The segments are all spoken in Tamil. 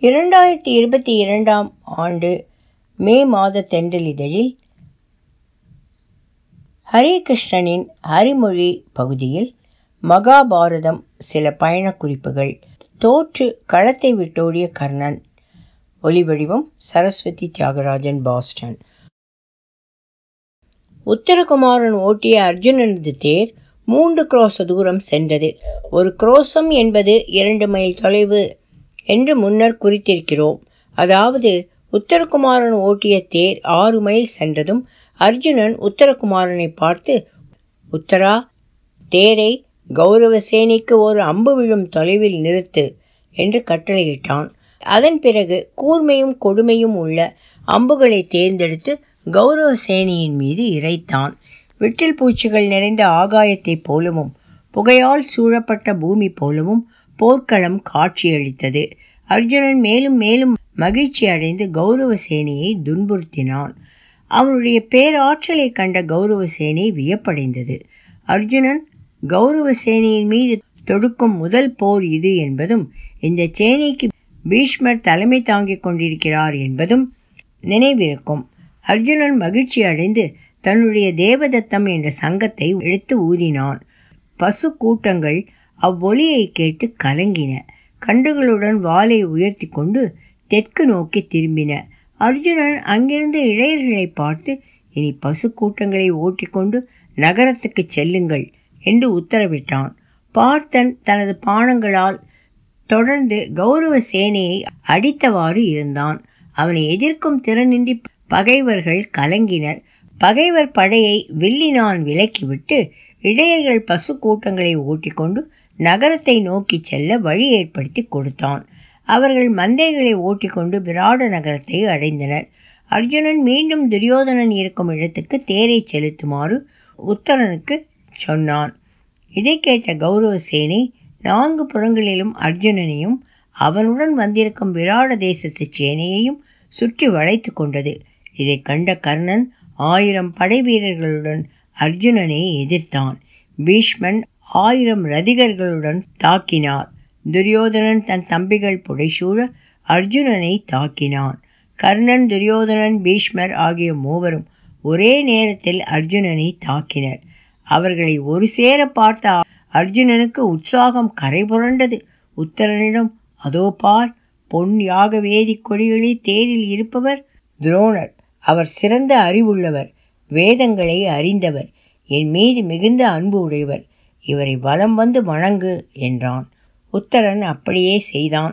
இரண்டாயிரத்தி இருபத்தி இரண்டாம் ஆண்டு மே மாத தென்றலிதழில் ஹரிகிருஷ்ணனின் ஹரிமொழி பகுதியில் மகாபாரதம் சில பயணக் குறிப்புகள் தோற்று களத்தை விட்டோடிய கர்ணன் ஒலிவடிவம் சரஸ்வதி தியாகராஜன் பாஸ்டன் உத்தரகுமாரன் ஓட்டிய அர்ஜுனனது தேர் மூன்று குரோச தூரம் சென்றது ஒரு குரோசம் என்பது இரண்டு மைல் தொலைவு என்று முன்னர் குறித்திருக்கிறோம் அதாவது உத்தரகுமாரன் ஓட்டிய தேர் ஆறு மைல் சென்றதும் அர்ஜுனன் உத்தரகுமாரனை பார்த்து உத்தரா தேரை கௌரவசேனைக்கு ஒரு அம்பு விழும் தொலைவில் நிறுத்து என்று கட்டளையிட்டான் அதன் பிறகு கூர்மையும் கொடுமையும் உள்ள அம்புகளை தேர்ந்தெடுத்து கௌரவசேனியின் மீது இறைத்தான் விட்டில் பூச்சிகள் நிறைந்த ஆகாயத்தைப் போலவும் புகையால் சூழப்பட்ட பூமி போலவும் போர்க்களம் காட்சியளித்தது அர்ஜுனன் மேலும் மேலும் மகிழ்ச்சி அடைந்து கௌரவசேனையை துன்புறுத்தினான் அவனுடைய பேராற்றலை கண்ட கௌரவசேனை வியப்படைந்தது அர்ஜுனன் கௌரவசேனையின் மீது தொடுக்கும் முதல் போர் இது என்பதும் இந்த சேனைக்கு பீஷ்மர் தலைமை தாங்கிக் கொண்டிருக்கிறார் என்பதும் நினைவிருக்கும் அர்ஜுனன் மகிழ்ச்சி அடைந்து தன்னுடைய தேவதத்தம் என்ற சங்கத்தை எடுத்து ஊதினான் பசு கூட்டங்கள் அவ்வொலியை கேட்டு கலங்கின கண்டுகளுடன் வாளை உயர்த்தி கொண்டு தெற்கு நோக்கி திரும்பின அர்ஜுனன் அங்கிருந்த இளையர்களை பார்த்து இனி பசு கூட்டங்களை ஓட்டிக்கொண்டு நகரத்துக்கு செல்லுங்கள் என்று உத்தரவிட்டான் பார்த்தன் தனது பானங்களால் தொடர்ந்து கௌரவ சேனையை அடித்தவாறு இருந்தான் அவனை எதிர்க்கும் திறனின்றி பகைவர்கள் கலங்கினர் பகைவர் படையை வில்லினான் விலக்கிவிட்டு இடையர்கள் பசு கூட்டங்களை ஓட்டிக்கொண்டு நகரத்தை நோக்கி செல்ல வழி ஏற்படுத்தி கொடுத்தான் அவர்கள் மந்தைகளை ஓட்டிக்கொண்டு விராட நகரத்தை அடைந்தனர் அர்ஜுனன் மீண்டும் துரியோதனன் இருக்கும் இடத்துக்கு தேரை செலுத்துமாறு உத்தரனுக்கு சொன்னான் இதை கேட்ட கௌரவசேனை நான்கு புறங்களிலும் அர்ஜுனனையும் அவனுடன் வந்திருக்கும் விராட தேசத்து சேனையையும் சுற்றி வளைத்து கொண்டது இதை கண்ட கர்ணன் ஆயிரம் படை வீரர்களுடன் அர்ஜுனனை எதிர்த்தான் பீஷ்மன் ஆயிரம் ரதிகர்களுடன் தாக்கினார் துரியோதனன் தன் தம்பிகள் புடைசூழ அர்ஜுனனை தாக்கினான் கர்ணன் துரியோதனன் பீஷ்மர் ஆகிய மூவரும் ஒரே நேரத்தில் அர்ஜுனனை தாக்கினர் அவர்களை ஒரு சேர பார்த்த அர்ஜுனனுக்கு உற்சாகம் கரை புரண்டது உத்தரனிடம் அதோ பார் பொன் யாக வேதி கொடிகளில் தேரில் இருப்பவர் துரோணர் அவர் சிறந்த அறிவுள்ளவர் வேதங்களை அறிந்தவர் என் மீது மிகுந்த அன்பு உடையவர் இவரை வலம் வந்து வணங்கு என்றான் உத்தரன் அப்படியே செய்தான்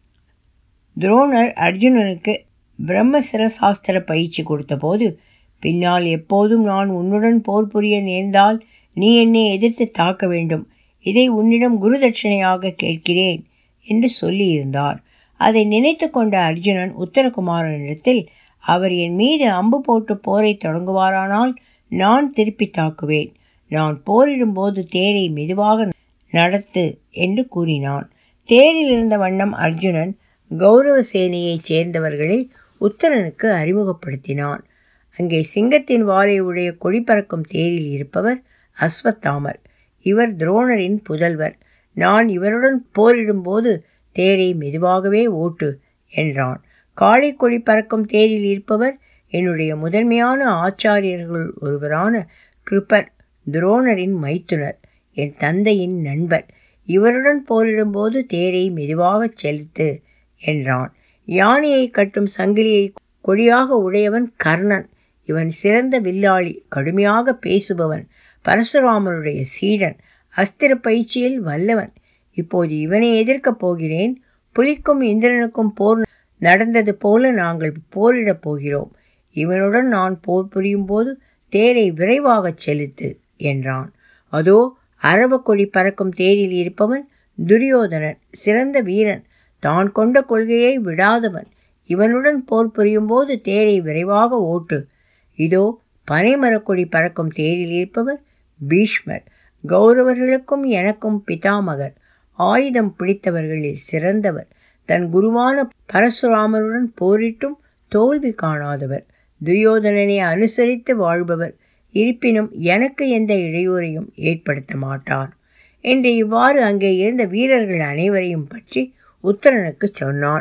துரோணர் அர்ஜுனனுக்கு பிரம்மசிர சாஸ்திர பயிற்சி கொடுத்தபோது பின்னால் எப்போதும் நான் உன்னுடன் போர் புரிய நேர்ந்தால் நீ என்னை எதிர்த்து தாக்க வேண்டும் இதை உன்னிடம் குரு தட்சிணையாக கேட்கிறேன் என்று சொல்லியிருந்தார் அதை நினைத்து கொண்ட அர்ஜுனன் உத்தரகுமாரனிடத்தில் அவர் என் மீது அம்பு போட்டு போரை தொடங்குவாரானால் நான் திருப்பி தாக்குவேன் நான் போரிடும்போது தேரை மெதுவாக நடத்து என்று கூறினான் தேரில் இருந்த வண்ணம் அர்ஜுனன் கௌரவ சேனையைச் சேர்ந்தவர்களை உத்தரனுக்கு அறிமுகப்படுத்தினான் அங்கே சிங்கத்தின் வாரை உடைய கொடி பறக்கும் தேரில் இருப்பவர் அஸ்வத்தாமர் இவர் துரோணரின் புதல்வர் நான் இவருடன் போரிடும்போது தேரை மெதுவாகவே ஓட்டு என்றான் காளை கொடி பறக்கும் தேரில் இருப்பவர் என்னுடைய முதன்மையான ஆச்சாரியர்கள் ஒருவரான கிருப்பர் துரோணரின் மைத்துனர் என் தந்தையின் நண்பர் இவருடன் போரிடும்போது தேரை மெதுவாகச் செலுத்து என்றான் யானையை கட்டும் சங்கிலியை கொடியாக உடையவன் கர்ணன் இவன் சிறந்த வில்லாளி கடுமையாக பேசுபவன் பரசுராமனுடைய சீடன் அஸ்திர பயிற்சியில் வல்லவன் இப்போது இவனை எதிர்க்கப் போகிறேன் புலிக்கும் இந்திரனுக்கும் போர் நடந்தது போல நாங்கள் போரிடப் போகிறோம் இவனுடன் நான் போர் புரியும் போது தேரை விரைவாகச் செலுத்து என்றான் அதோ அரவக்கொடி பறக்கும் தேரில் இருப்பவன் துரியோதனன் சிறந்த வீரன் தான் கொண்ட கொள்கையை விடாதவன் இவனுடன் போர் புரியும் போது தேரை விரைவாக ஓட்டு இதோ பனைமரக்கொடி பறக்கும் தேரில் இருப்பவர் பீஷ்மர் கௌரவர்களுக்கும் எனக்கும் பிதாமகர் ஆயுதம் பிடித்தவர்களில் சிறந்தவர் தன் குருவான பரசுராமருடன் போரிட்டும் தோல்வி காணாதவர் துரியோதனனை அனுசரித்து வாழ்பவர் இருப்பினும் எனக்கு எந்த இடையூறையும் ஏற்படுத்த மாட்டார் என்று இவ்வாறு அங்கே இருந்த வீரர்கள் அனைவரையும் பற்றி உத்தரனுக்கு சொன்னான்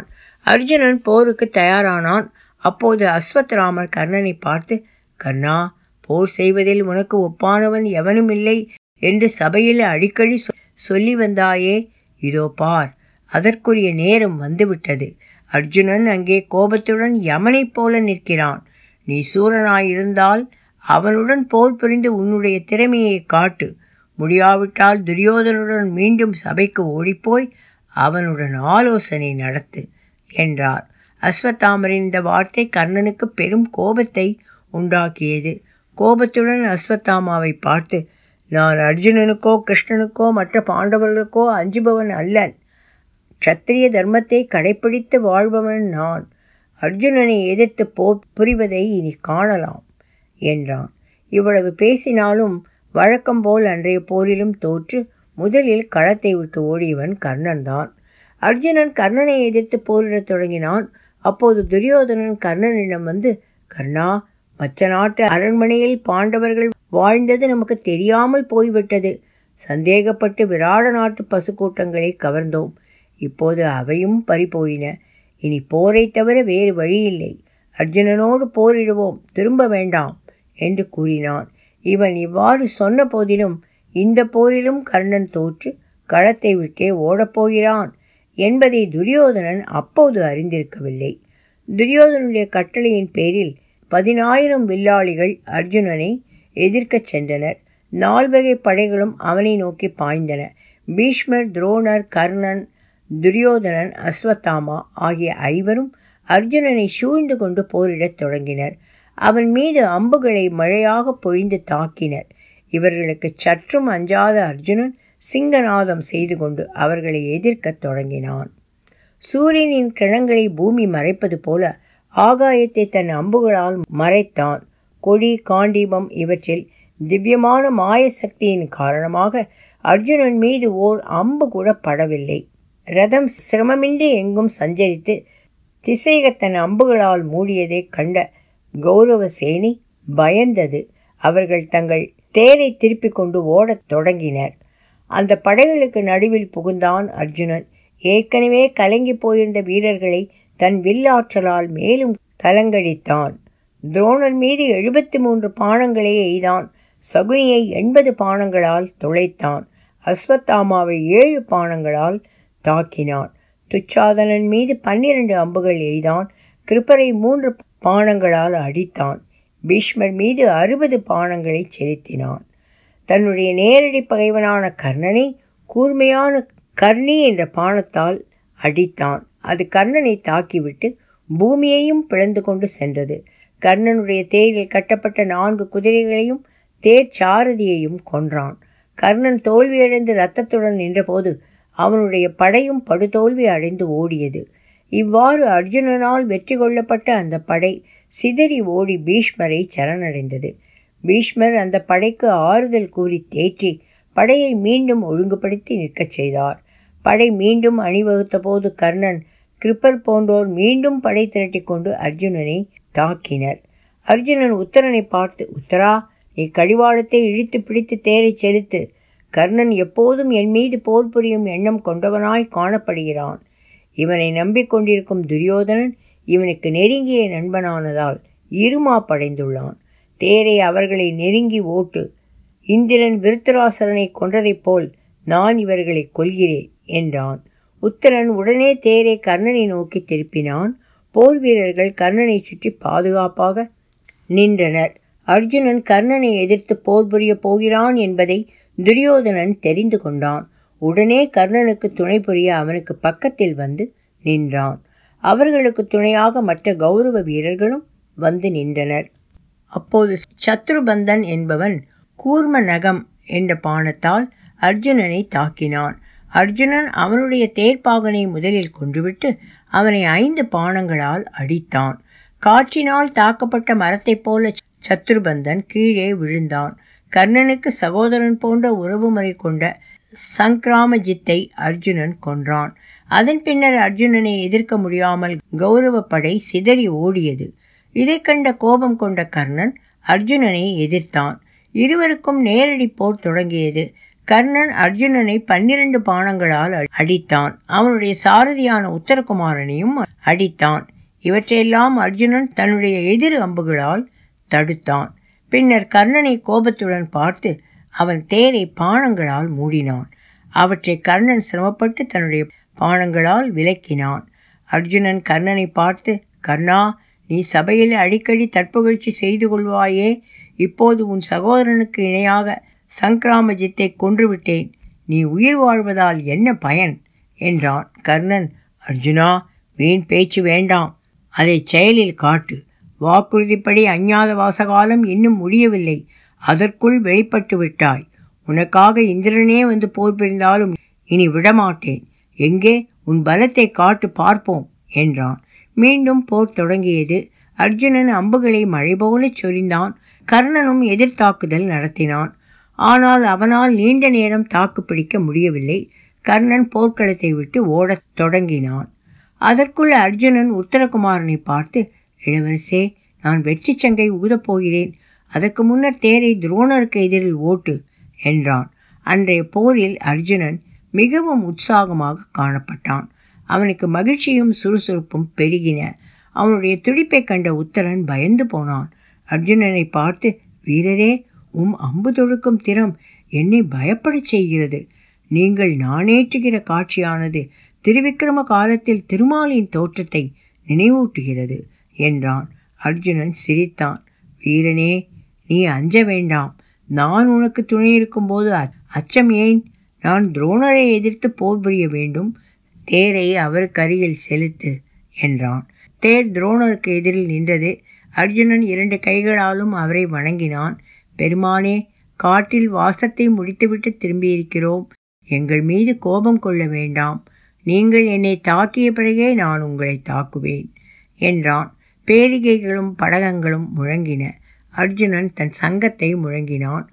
அர்ஜுனன் போருக்கு தயாரானான் அப்போது அஸ்வத்ராமர் கர்ணனை பார்த்து கர்ணா போர் செய்வதில் உனக்கு ஒப்பானவன் எவனும் இல்லை என்று சபையில் அடிக்கடி சொல்லி வந்தாயே இதோ பார் அதற்குரிய நேரம் வந்துவிட்டது அர்ஜுனன் அங்கே கோபத்துடன் யமனைப் போல நிற்கிறான் நீ சூரனாயிருந்தால் அவனுடன் போர் புரிந்து உன்னுடைய திறமையை காட்டு முடியாவிட்டால் துரியோதனுடன் மீண்டும் சபைக்கு ஓடிப்போய் அவனுடன் ஆலோசனை நடத்து என்றார் அஸ்வத்தாமரின் இந்த வார்த்தை கர்ணனுக்கு பெரும் கோபத்தை உண்டாக்கியது கோபத்துடன் அஸ்வத்தாமாவை பார்த்து நான் அர்ஜுனனுக்கோ கிருஷ்ணனுக்கோ மற்ற பாண்டவர்களுக்கோ அஞ்சுபவன் அல்லன் க்ஷத்திரிய தர்மத்தை கடைப்பிடித்து வாழ்பவன் நான் அர்ஜுனனை எதிர்த்து போ புரிவதை இனி காணலாம் என்றான் இவ்வளவு பேசினாலும் வழக்கம்போல் அன்றைய போரிலும் தோற்று முதலில் களத்தை விட்டு ஓடியவன் கர்ணன் தான் அர்ஜுனன் கர்ணனை எதிர்த்து போரிடத் தொடங்கினான் அப்போது துரியோதனன் கர்ணனிடம் வந்து கர்ணா மற்ற நாட்டு அரண்மனையில் பாண்டவர்கள் வாழ்ந்தது நமக்கு தெரியாமல் போய்விட்டது சந்தேகப்பட்டு விராட நாட்டு பசுக்கூட்டங்களை கவர்ந்தோம் இப்போது அவையும் பறிபோயின இனி போரை தவிர வேறு வழியில்லை அர்ஜுனனோடு போரிடுவோம் திரும்ப வேண்டாம் என்று கூறினான் இவன் இவ்வாறு சொன்ன போதிலும் இந்த போரிலும் கர்ணன் தோற்று களத்தை விட்டே ஓடப்போகிறான் என்பதை துரியோதனன் அப்போது அறிந்திருக்கவில்லை துரியோதனுடைய கட்டளையின் பேரில் பதினாயிரம் வில்லாளிகள் அர்ஜுனனை எதிர்க்கச் சென்றனர் நால்வகை படைகளும் அவனை நோக்கி பாய்ந்தன பீஷ்மர் துரோணர் கர்ணன் துரியோதனன் அஸ்வத்தாமா ஆகிய ஐவரும் அர்ஜுனனை சூழ்ந்து கொண்டு போரிடத் தொடங்கினர் அவன் மீது அம்புகளை மழையாக பொழிந்து தாக்கினர் இவர்களுக்கு சற்றும் அஞ்சாத அர்ஜுனன் சிங்கநாதம் செய்து கொண்டு அவர்களை எதிர்க்கத் தொடங்கினான் சூரியனின் கிழங்களை பூமி மறைப்பது போல ஆகாயத்தை தன் அம்புகளால் மறைத்தான் கொடி காண்டீபம் இவற்றில் திவ்யமான மாய சக்தியின் காரணமாக அர்ஜுனன் மீது ஓர் அம்பு கூட படவில்லை ரதம் சிரமமின்றி எங்கும் சஞ்சரித்து திசைக தன் அம்புகளால் மூடியதை கண்ட கௌரவ சேனி பயந்தது அவர்கள் தங்கள் தேரை திருப்பிக் கொண்டு ஓடத் தொடங்கினர் அந்த படைகளுக்கு நடுவில் புகுந்தான் அர்ஜுனன் ஏற்கனவே கலங்கி போயிருந்த வீரர்களை தன் வில்லாற்றலால் மேலும் கலங்கடித்தான் துரோணர் மீது எழுபத்தி மூன்று பானங்களை எய்தான் சகுனியை எண்பது பானங்களால் துளைத்தான் அஸ்வத்தாமாவை ஏழு பானங்களால் தாக்கினான் துச்சாதனன் மீது பன்னிரண்டு அம்புகள் எய்தான் கிருப்பரை மூன்று பானங்களால் அடித்தான் பீஷ்மர் மீது அறுபது பானங்களை செலுத்தினான் தன்னுடைய நேரடி பகைவனான கர்ணனை கூர்மையான கர்ணி என்ற பானத்தால் அடித்தான் அது கர்ணனை தாக்கிவிட்டு பூமியையும் பிளந்து கொண்டு சென்றது கர்ணனுடைய தேரில் கட்டப்பட்ட நான்கு குதிரைகளையும் தேர் சாரதியையும் கொன்றான் கர்ணன் தோல்வியடைந்து இரத்தத்துடன் நின்றபோது அவனுடைய படையும் படுதோல்வி அடைந்து ஓடியது இவ்வாறு அர்ஜுனனால் வெற்றி கொள்ளப்பட்ட அந்த படை சிதறி ஓடி பீஷ்மரை சரணடைந்தது பீஷ்மர் அந்த படைக்கு ஆறுதல் கூறி தேற்றி படையை மீண்டும் ஒழுங்குபடுத்தி நிற்கச் செய்தார் படை மீண்டும் அணிவகுத்த போது கர்ணன் கிருப்பர் போன்றோர் மீண்டும் படை திரட்டி கொண்டு அர்ஜுனனை தாக்கினர் அர்ஜுனன் உத்தரனை பார்த்து உத்தரா நீ கடிவாளத்தை இழுத்து பிடித்து தேரை செலுத்து கர்ணன் எப்போதும் என் மீது போர் புரியும் எண்ணம் கொண்டவனாய் காணப்படுகிறான் இவனை நம்பிக்கொண்டிருக்கும் துரியோதனன் இவனுக்கு நெருங்கிய நண்பனானதால் இருமா படைந்துள்ளான் தேரை அவர்களை நெருங்கி ஓட்டு இந்திரன் விருத்தராசரனை கொன்றதைப் போல் நான் இவர்களை கொல்கிறேன் என்றான் உத்தரன் உடனே தேரை கர்ணனை நோக்கி திருப்பினான் போர் வீரர்கள் கர்ணனை சுற்றி பாதுகாப்பாக நின்றனர் அர்ஜுனன் கர்ணனை எதிர்த்து போர் புரிய போகிறான் என்பதை துரியோதனன் தெரிந்து கொண்டான் உடனே கர்ணனுக்கு துணை புரிய அவனுக்கு பக்கத்தில் வந்து நின்றான் அவர்களுக்கு துணையாக மற்ற கௌரவ வீரர்களும் வந்து நின்றனர் அப்போது சத்ருபந்தன் என்பவன் கூர்ம நகம் என்ற பானத்தால் அர்ஜுனனை தாக்கினான் அர்ஜுனன் அவனுடைய தேர்ப்பாகனை முதலில் கொன்றுவிட்டு அவனை ஐந்து பானங்களால் அடித்தான் காற்றினால் தாக்கப்பட்ட மரத்தைப் போல சத்ருபந்தன் கீழே விழுந்தான் கர்ணனுக்கு சகோதரன் போன்ற உறவுமுறை கொண்ட சங்கிராமஜித்தை அர்ஜுனன் கொன்றான் அதன் பின்னர் அர்ஜுனனை எதிர்க்க முடியாமல் கௌரவ படை சிதறி ஓடியது இதை கண்ட கோபம் கொண்ட கர்ணன் அர்ஜுனனை எதிர்த்தான் இருவருக்கும் நேரடி போர் தொடங்கியது கர்ணன் அர்ஜுனனை பன்னிரண்டு பானங்களால் அடித்தான் அவனுடைய சாரதியான உத்தரகுமாரனையும் அடித்தான் இவற்றையெல்லாம் அர்ஜுனன் தன்னுடைய எதிர் அம்புகளால் தடுத்தான் பின்னர் கர்ணனை கோபத்துடன் பார்த்து அவன் தேரை பானங்களால் மூடினான் அவற்றை கர்ணன் சிரமப்பட்டு தன்னுடைய பானங்களால் விலக்கினான் அர்ஜுனன் கர்ணனை பார்த்து கர்ணா நீ சபையில் அடிக்கடி தற்புகழ்ச்சி செய்து கொள்வாயே இப்போது உன் சகோதரனுக்கு இணையாக சங்கிராமஜித்தை கொன்றுவிட்டேன் நீ உயிர் வாழ்வதால் என்ன பயன் என்றான் கர்ணன் அர்ஜுனா வீண் பேச்சு வேண்டாம் அதை செயலில் காட்டு வாக்குறுதிப்படி அஞ்ஞாத வாசகாலம் இன்னும் முடியவில்லை அதற்குள் வெளிப்பட்டு விட்டாய் உனக்காக இந்திரனே வந்து போர் புரிந்தாலும் இனி விடமாட்டேன் எங்கே உன் பலத்தை காட்டு பார்ப்போம் என்றான் மீண்டும் போர் தொடங்கியது அர்ஜுனன் அம்புகளை மழை போல சொரிந்தான் கர்ணனும் எதிர்த்தாக்குதல் நடத்தினான் ஆனால் அவனால் நீண்ட நேரம் தாக்கு பிடிக்க முடியவில்லை கர்ணன் போர்க்களத்தை விட்டு ஓடத் தொடங்கினான் அதற்குள் அர்ஜுனன் உத்தரகுமாரனை பார்த்து இளவரசே நான் வெற்றி சங்கை ஊதப் போகிறேன் அதற்கு முன்னர் தேரை துரோணருக்கு எதிரில் ஓட்டு என்றான் அன்றைய போரில் அர்ஜுனன் மிகவும் உற்சாகமாக காணப்பட்டான் அவனுக்கு மகிழ்ச்சியும் சுறுசுறுப்பும் பெருகின அவனுடைய துடிப்பை கண்ட உத்தரன் பயந்து போனான் அர்ஜுனனை பார்த்து வீரரே உம் அம்பு தொடுக்கும் திறம் என்னை பயப்படச் செய்கிறது நீங்கள் நானேற்றுகிற காட்சியானது திருவிக்கிரம காலத்தில் திருமாலின் தோற்றத்தை நினைவூட்டுகிறது என்றான் அர்ஜுனன் சிரித்தான் வீரனே நீ அஞ்ச வேண்டாம் நான் உனக்கு துணை இருக்கும்போது அச்சம் ஏன் நான் துரோணரை எதிர்த்து போர் புரிய வேண்டும் தேரை அவருக்கு அருகில் செலுத்து என்றான் தேர் துரோணருக்கு எதிரில் நின்றது அர்ஜுனன் இரண்டு கைகளாலும் அவரை வணங்கினான் பெருமானே காட்டில் வாசத்தை முடித்துவிட்டு திரும்பியிருக்கிறோம் எங்கள் மீது கோபம் கொள்ள வேண்டாம் நீங்கள் என்னை தாக்கிய பிறகே நான் உங்களை தாக்குவேன் என்றான் பேரிகைகளும் படகங்களும் முழங்கின அர்ஜுனன் தன் சங்கத்தை முழங்கினான்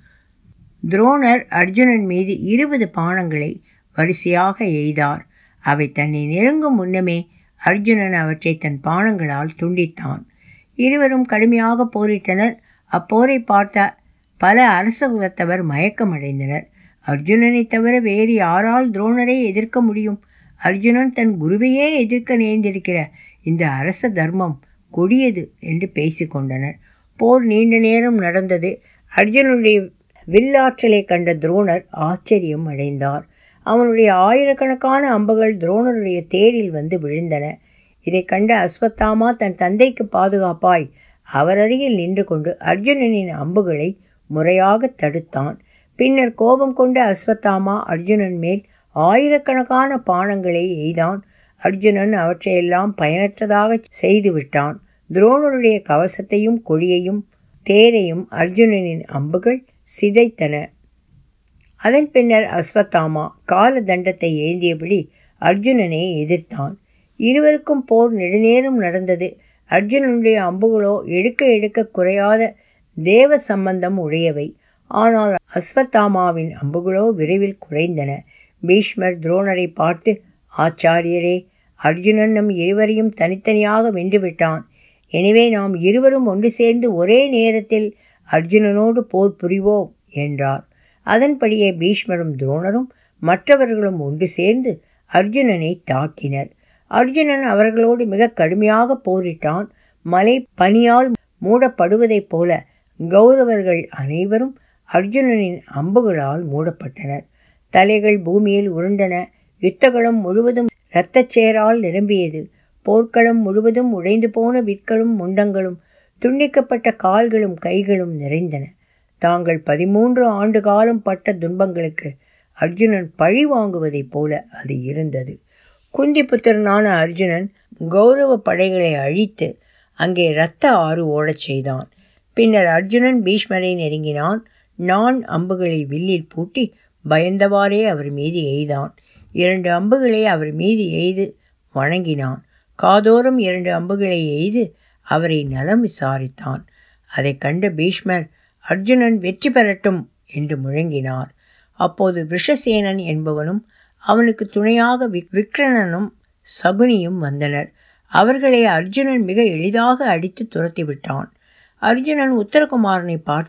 துரோணர் அர்ஜுனன் மீது இருபது பானங்களை வரிசையாக எய்தார் அவை தன்னை நெருங்கும் முன்னமே அர்ஜுனன் அவற்றை தன் பானங்களால் துண்டித்தான் இருவரும் கடுமையாக போரிட்டனர் அப்போரை பார்த்த பல அரச குலத்தவர் மயக்கமடைந்தனர் அர்ஜுனனை தவிர வேறு யாரால் துரோணரை எதிர்க்க முடியும் அர்ஜுனன் தன் குருவையே எதிர்க்க நேர்ந்திருக்கிற இந்த அரச தர்மம் கொடியது என்று பேசிக்கொண்டனர் போர் நீண்ட நேரம் நடந்தது அர்ஜுனுடைய வில்லாற்றலை கண்ட துரோணர் ஆச்சரியம் அடைந்தார் அவனுடைய ஆயிரக்கணக்கான அம்புகள் துரோணருடைய தேரில் வந்து விழுந்தன இதை கண்ட அஸ்வத்தாமா தன் தந்தைக்கு பாதுகாப்பாய் அவர் அருகில் நின்று கொண்டு அர்ஜுனனின் அம்புகளை முறையாக தடுத்தான் பின்னர் கோபம் கொண்ட அஸ்வத்தாமா அர்ஜுனன் மேல் ஆயிரக்கணக்கான பானங்களை எய்தான் அர்ஜுனன் அவற்றையெல்லாம் பயனற்றதாக செய்துவிட்டான் துரோணருடைய கவசத்தையும் கொடியையும் தேரையும் அர்ஜுனனின் அம்புகள் சிதைத்தன அதன் பின்னர் அஸ்வத்தாமா கால தண்டத்தை ஏந்தியபடி அர்ஜுனனை எதிர்த்தான் இருவருக்கும் போர் நெடுநேரம் நடந்தது அர்ஜுனனுடைய அம்புகளோ எடுக்க எடுக்க குறையாத தேவ சம்பந்தம் உடையவை ஆனால் அஸ்வத்தாமாவின் அம்புகளோ விரைவில் குறைந்தன பீஷ்மர் துரோணரை பார்த்து ஆச்சாரியரே அர்ஜுனன் நம் இருவரையும் தனித்தனியாக வென்றுவிட்டான் எனவே நாம் இருவரும் ஒன்று சேர்ந்து ஒரே நேரத்தில் அர்ஜுனனோடு போர் புரிவோம் என்றார் அதன்படியே பீஷ்மரும் துரோணரும் மற்றவர்களும் ஒன்று சேர்ந்து அர்ஜுனனை தாக்கினர் அர்ஜுனன் அவர்களோடு மிக கடுமையாக போரிட்டான் மலை பனியால் மூடப்படுவதைப் போல கௌரவர்கள் அனைவரும் அர்ஜுனனின் அம்புகளால் மூடப்பட்டனர் தலைகள் பூமியில் உருண்டன யுத்தகளம் முழுவதும் இரத்தச்சேரால் நிரம்பியது போர்க்களம் முழுவதும் உடைந்து போன விற்களும் முண்டங்களும் துண்டிக்கப்பட்ட கால்களும் கைகளும் நிறைந்தன தாங்கள் பதிமூன்று ஆண்டு காலம் பட்ட துன்பங்களுக்கு அர்ஜுனன் பழி வாங்குவதைப் போல அது இருந்தது குந்தி புத்திரனான அர்ஜுனன் கௌரவ படைகளை அழித்து அங்கே இரத்த ஆறு ஓடச் செய்தான் பின்னர் அர்ஜுனன் பீஷ்மரை நெருங்கினான் நான் அம்புகளை வில்லில் பூட்டி பயந்தவாறே அவர் மீது எய்தான் இரண்டு அம்புகளை அவர் மீது எய்து வணங்கினான் காதோறும் இரண்டு அம்புகளை எய்து அவரை நலம் விசாரித்தான் அதை கண்ட பீஷ்மர் அர்ஜுனன் வெற்றி பெறட்டும் என்று முழங்கினார் அப்போது விஷசேனன் என்பவனும் அவனுக்கு துணையாக விக் விக்ரணனும் சகுனியும் வந்தனர் அவர்களை அர்ஜுனன் மிக எளிதாக அடித்து துரத்தி விட்டான் அர்ஜுனன் உத்தரகுமாரனை பார்த்து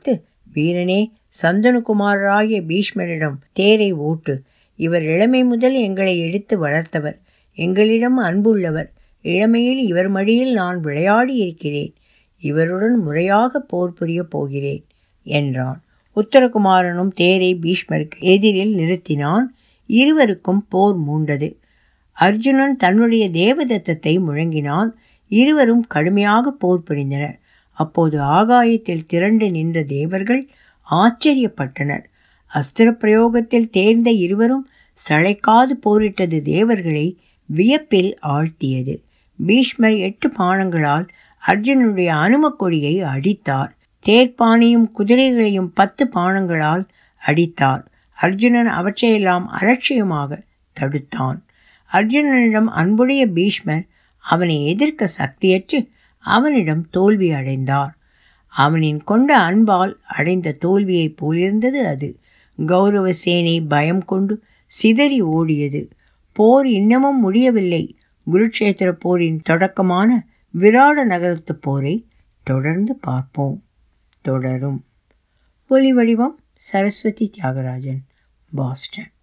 வீரனே சந்தனுகுமாரராகிய பீஷ்மரிடம் தேரை ஓட்டு இவர் இளமை முதல் எங்களை எடுத்து வளர்த்தவர் எங்களிடம் அன்புள்ளவர் இளமையில் இவர் மடியில் நான் விளையாடி இருக்கிறேன் இவருடன் முறையாக போர் புரியப் போகிறேன் என்றான் உத்தரகுமாரனும் தேரை பீஷ்மருக்கு எதிரில் நிறுத்தினான் இருவருக்கும் போர் மூண்டது அர்ஜுனன் தன்னுடைய தேவதத்தத்தை முழங்கினான் இருவரும் கடுமையாக போர் புரிந்தனர் அப்போது ஆகாயத்தில் திரண்டு நின்ற தேவர்கள் ஆச்சரியப்பட்டனர் அஸ்திர பிரயோகத்தில் தேர்ந்த இருவரும் சளைக்காது போரிட்டது தேவர்களை வியப்பில் ஆழ்த்தியது பீஷ்மர் எட்டு பானங்களால் அர்ஜுனனுடைய அனுமக் கொடியை அடித்தார் தேர்ப்பானையும் குதிரைகளையும் பத்து பானங்களால் அடித்தார் அர்ஜுனன் அவற்றையெல்லாம் அலட்சியமாக தடுத்தான் அர்ஜுனனிடம் அன்புடைய பீஷ்மர் அவனை எதிர்க்க சக்தியற்று அவனிடம் தோல்வி அடைந்தார் அவனின் கொண்ட அன்பால் அடைந்த தோல்வியைப் போலிருந்தது அது கௌரவ சேனை பயம் கொண்டு சிதறி ஓடியது போர் இன்னமும் முடியவில்லை குருட்சேத்திர போரின் தொடக்கமான விராட நகரத்து போரை தொடர்ந்து பார்ப்போம் தொடரும் ஒலி வடிவம் சரஸ்வதி தியாகராஜன் பாஸ்டன்